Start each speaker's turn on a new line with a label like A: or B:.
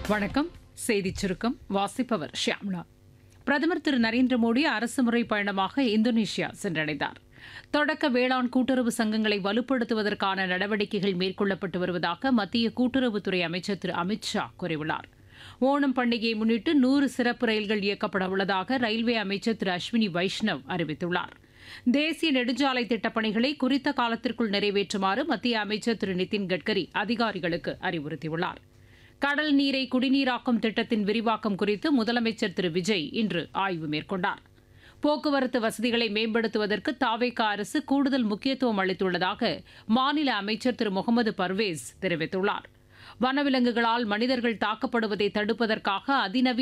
A: வணக்கம் செய்திச் சுருக்கம் வாசிப்பவர் ஷியாம்னா பிரதமர் திரு நரேந்திர மோடி அரசுமுறை பயணமாக இந்தோனேஷியா சென்றடைந்தார் தொடக்க வேளாண் கூட்டுறவு சங்கங்களை வலுப்படுத்துவதற்கான நடவடிக்கைகள் மேற்கொள்ளப்பட்டு வருவதாக மத்திய கூட்டுறவுத்துறை அமைச்சர் திரு அமித் ஷா கூறியுள்ளார் ஓணம் பண்டிகையை முன்னிட்டு நூறு சிறப்பு ரயில்கள் இயக்கப்பட உள்ளதாக ரயில்வே அமைச்சர் திரு அஸ்வினி வைஷ்ணவ் அறிவித்துள்ளார் தேசிய நெடுஞ்சாலை திட்டப் பணிகளை குறித்த காலத்திற்குள் நிறைவேற்றுமாறு மத்திய அமைச்சர் திரு நிதின் கட்கரி அதிகாரிகளுக்கு அறிவுறுத்தியுள்ளார் கடல் நீரை குடிநீராக்கும் திட்டத்தின் விரிவாக்கம் குறித்து முதலமைச்சர் திரு விஜய் இன்று ஆய்வு மேற்கொண்டார் போக்குவரத்து வசதிகளை மேம்படுத்துவதற்கு தாவேகா அரசு கூடுதல் முக்கியத்துவம் அளித்துள்ளதாக மாநில அமைச்சர் திரு முகமது பர்வேஸ் தெரிவித்துள்ளார் வனவிலங்குகளால் மனிதர்கள் தாக்கப்படுவதை தடுப்பதற்காக அதிநவீன